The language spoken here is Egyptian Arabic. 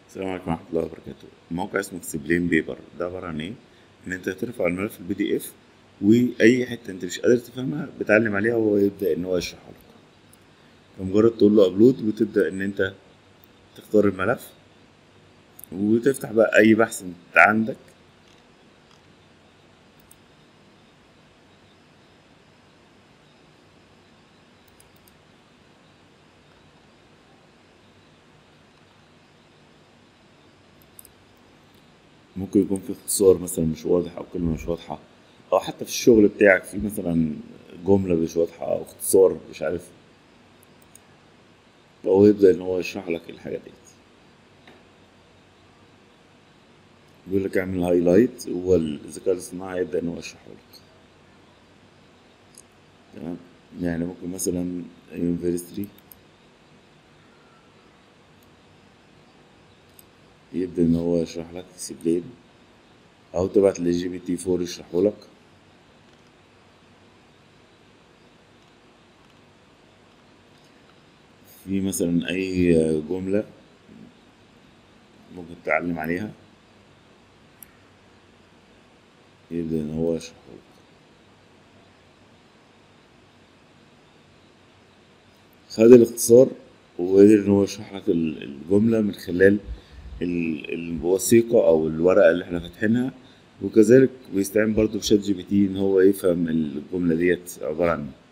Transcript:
السلام عليكم ورحمة الله وبركاته موقع اسمه اكسبلين بيبر ده عبارة عن ايه؟ ان انت ترفع الملف البي دي اف واي حتة انت مش قادر تفهمها بتعلم عليها وهو يبدأ ان هو يشرحها لك فمجرد تقول له ابلود وتبدأ ان انت تختار الملف وتفتح بقى اي بحث انت عندك ممكن يكون في اختصار مثلا مش واضح او كلمة مش واضحة او حتى في الشغل بتاعك في مثلا جملة مش واضحة او اختصار مش عارف فهو يبدأ ان هو يشرح لك الحاجة ديت بيقول لك اعمل هايلايت هو الذكاء الاصطناعي يبدأ ان هو يشرحه لك تمام يعني ممكن مثلا يونيفرستي يبدأ إن هو يشرح لك اكسبلين أو تبعت لجي بي تي فور يشرحه لك في مثلا أي جملة ممكن تتعلم عليها يبدأ إن هو يشرحه لك خد الاختصار وقدر إن هو يشرح لك الجملة من خلال الوثيقة أو الورقة اللي احنا فاتحينها وكذلك بيستعين برضو بشات جي بي تي إن هو يفهم الجملة ديت عبارة عن ايه